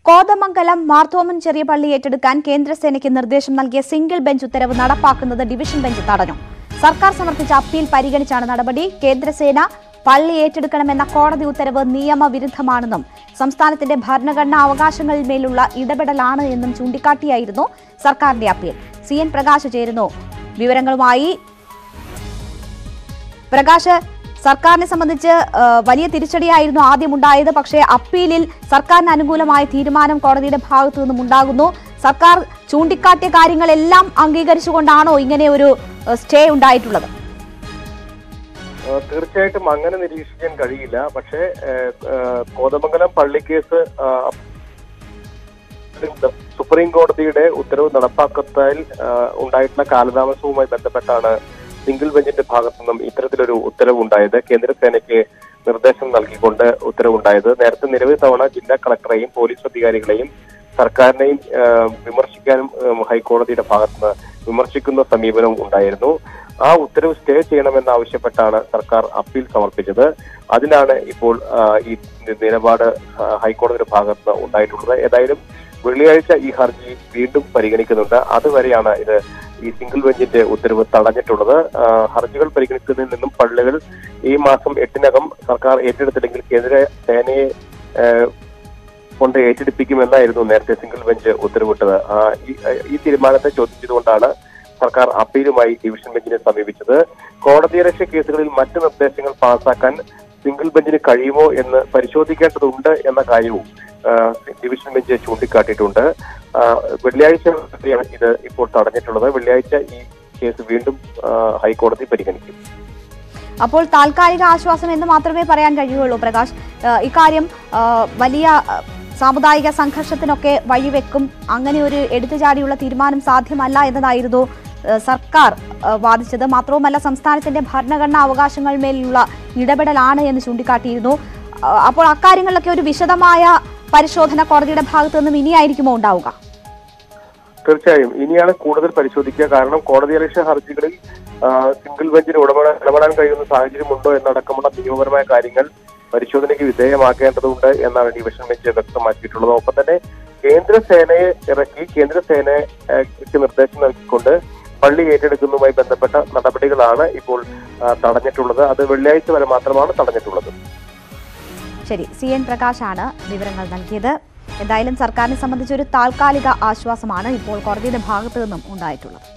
കോതമംഗലം മാർത്തോമൻ ചെറിയ പള്ളി ഏറ്റെടുക്കാൻ കേന്ദ്രസേനയ്ക്ക് നിർദ്ദേശം നൽകിയ സിംഗിൾ ബെഞ്ച് ഉത്തരവ് നടപ്പാക്കുന്നത് ഡിവിഷൻ ബെഞ്ച് തടഞ്ഞു സർക്കാർ സമർപ്പിച്ച അപ്പീൽ പരിഗണിച്ചാണ് നടപടി കേന്ദ്രസേന പള്ളി ഏറ്റെടുക്കണമെന്ന കോടതി ഉത്തരവ് നിയമവിരുദ്ധമാണെന്നും സംസ്ഥാനത്തിന്റെ ഭരണഘടനാ അവകാശങ്ങളിൽ മേലുള്ള ഇടപെടലാണ് എന്നും ചൂണ്ടിക്കാട്ടിയായിരുന്നു സർക്കാരിന്റെ അപ്പീൽ സി എൻ പ്രകാശ് ചേരുന്നു വിവരങ്ങളുമായി പ്രകാശ് സർക്കാരിനെ സംബന്ധിച്ച് ആ, വലിയ തിരിച്ചടിയായിരുന്നു ആദ്യം ഉണ്ടായത് പക്ഷേ അപ്പീലിൽ സർക്കാരിന് അനുകൂലമായ തീരുമാനം കോടതിയുടെ ഭാഗത്തു നിന്നും ഉണ്ടാകുന്നു സർക്കാർ ചൂണ്ടിക്കാട്ടിയ കാര്യങ്ങളെല്ലാം അംഗീകരിച്ചുകൊണ്ടാണോ ഇങ്ങനെ ഒരു ആ, സ്റ്റേ ഉണ്ടായിട്ടുള്ളത് ഏഹ് തീർച്ചയായിട്ടും അങ്ങനെ നിരീക്ഷിക്കാൻ കഴിയില്ല പക്ഷേ ഏഹ്, ഏഹ്, കോതമംഗലം പള്ളിക്കേസ് ആഹ്, സുപ്രീം കോടതിയുടെ ഉത്തരവ് നടപ്പാക്കത്തിൽ ആഹ്, ഉണ്ടായിട്ടുള്ള കാലതാമസവുമായി ബന്ധപ്പെട്ടാണ് സിംഗിൾ ബെഞ്ചിന്റെ ഭാഗത്തു നിന്നും ഇത്തരത്തിലൊരു ഉത്തരവ് ഉണ്ടായത് കേന്ദ്രസേനയ്ക്ക് നിർദ്ദേശം നൽകിക്കൊണ്ട് ഉത്തരവുണ്ടായത് നേരത്തെ നിരവധി തവണ ജില്ലാ കളക്ടറെയും പോലീസ് അധികാരികളെയും സർക്കാരിനെയും ആഹ്, വിമർശിക്കാനും ആഹ്, ഹൈക്കോടതിയുടെ ഭാഗത്തുനിന്ന് വിമർശിക്കുന്ന സമീപനവും ഉണ്ടായിരുന്നു ആ ഉത്തരവ് സ്റ്റേ ചെയ്യണമെന്നാവശ്യപ്പെട്ടാണ് സർക്കാർ അപ്പീൽ സമർപ്പിച്ചത് അതിനാണ് ഇപ്പോൾ ആ, ഈ നിലപാട് ആ, ഹൈക്കോടതിയുടെ ഭാഗത്ത് നിന്ന് ഉണ്ടായിട്ടുള്ളത് ഏതായാലും വെള്ളിയാഴ്ച ഈ ഹർജി വീണ്ടും പരിഗണിക്കുന്നുണ്ട് അതുവരെയാണ് ഇത് ഈ സിംഗിൾ ബെഞ്ചിന്റെ ഉത്തരവ് തടഞ്ഞിട്ടുള്ളത് ആ, ഹർജികൾ പരിഗണിക്കുന്നതിൽ നിന്നും പള്ളികൾ ഈ മാസം എട്ടിനകം സർക്കാർ ഏറ്റെടുത്തില്ലെങ്കിൽ കേന്ദ്ര സേനയെ ആ, കൊണ്ട് ഏറ്റെടുപ്പിക്കുമെന്നായിരുന്നു നേരത്തെ സിംഗിൾ ബെഞ്ച് ഉത്തരവിട്ടത് ആ, ഈ- ഈ തീരുമാനത്തെ ചോദ്യം ചെയ്തുകൊണ്ടാണ് സർക്കാർ അപ്പീലുമായി ഡിവിഷൻ ബെഞ്ചിനെ സമീപിച്ചത് കോടതിയലക്ഷ്യ കേസുകളിൽ മറ്റ് നിർദ്ദേശങ്ങൾ പാസാക്കാൻ സിംഗിൾ ബെഞ്ചിന് കഴിയുമോ എന്ന് പരിശോധിക്കേണ്ടതുണ്ട് എന്ന കാര്യവും ആ, ഡിവിഷൻ ബെഞ്ച് ചൂണ്ടിക്കാട്ടിയിട്ടുണ്ട് ആ, വെള്ളിയാഴ്ച വരെയാണ് ഇത് ഇപ്പോൾ തടഞ്ഞിട്ടുള്ളത് വെള്ളിയാഴ്ച ഈ കേസ് വീണ്ടും ആ, ഹൈക്കോടതി പരിഗണിക്കും അപ്പോൾ താൽക്കാലിക ആശ്വാസം എന്ന് മാത്രമേ പറയാൻ കഴിയുള്ളൂ പ്രകാശ് ആ, ഇക്കാര്യം ആ, വലിയ ആ, സാമുദായിക സംഘർഷത്തിനൊക്കെ വഴിവെക്കും അങ്ങനെ ഒരു എടുത്തുചാടിയുള്ള തീരുമാനം സാധ്യമല്ല എന്നതായിരുന്നു ആ, സർക്കാർ ആ, വാദിച്ചത് മാത്രവുമല്ല സംസ്ഥാനത്തിന്റെ ഭരണഘടനാ അവകാശങ്ങളിന്മേലുള്ള ഇടപെടലാണ് എന്ന് ചൂണ്ടിക്കാട്ടിയിരുന്നു ആ, അപ്പോൾ അക്കാര്യങ്ങളിലൊക്കെ ഒരു വിശദമായ പരിശോധന കോടതിയുടെ ഭാഗത്തു നിന്നും ഇനിയായിരിക്കുമോ ഉണ്ടാവുക തീർച്ചയായും ഇനിയാണ് കൂടുതൽ പരിശോധിക്കുക കാരണം കോടതിയലക്ഷ്യ ഹർജികളിൽ ആ, സിംഗിൾ ബെഞ്ചിന് ഉടപെടാൻ ഇടപെടാൻ കഴിയുന്ന സാഹചര്യമുണ്ടോ എന്നടക്കമുള്ള നിയമപരമായ കാര്യങ്ങൾ പരിശോധനയ്ക്ക് വിധേയമാക്കേണ്ടതുണ്ട് എന്നാണ് ഡിവിഷൻ ബെഞ്ച് വ്യക്തമാക്കിയിട്ടുള്ളത് ഒപ്പം തന്നെ കേന്ദ്രസേനയെ ഇറക്കി കേന്ദ്രസേനയ്ക്ക് നിർദ്ദേശം നൽകിക്കൊണ്ട് പള്ളി ഏറ്റെടുക്കുന്നതുമായി ബന്ധപ്പെട്ട നടപടികളാണ് ഇപ്പോൾ ആ, തടഞ്ഞിട്ടുള്ളത് അത് വെള്ളിയാഴ്ച വരെ മാത്രമാണ് തടഞ്ഞിട്ടുള്ളത് ശരി സി എൻ പ്രകാശാണ് വിവരങ്ങൾ നൽകിയത് എന്തായാലും സർക്കാരിനെ സംബന്ധിച്ച് ഒരു താൽക്കാലിക ആശ്വാസമാണ് ഇപ്പോൾ കോടതിയുടെ ഭാഗത്തു നിന്നും ഉണ്ടായിട്ടുള്ളത്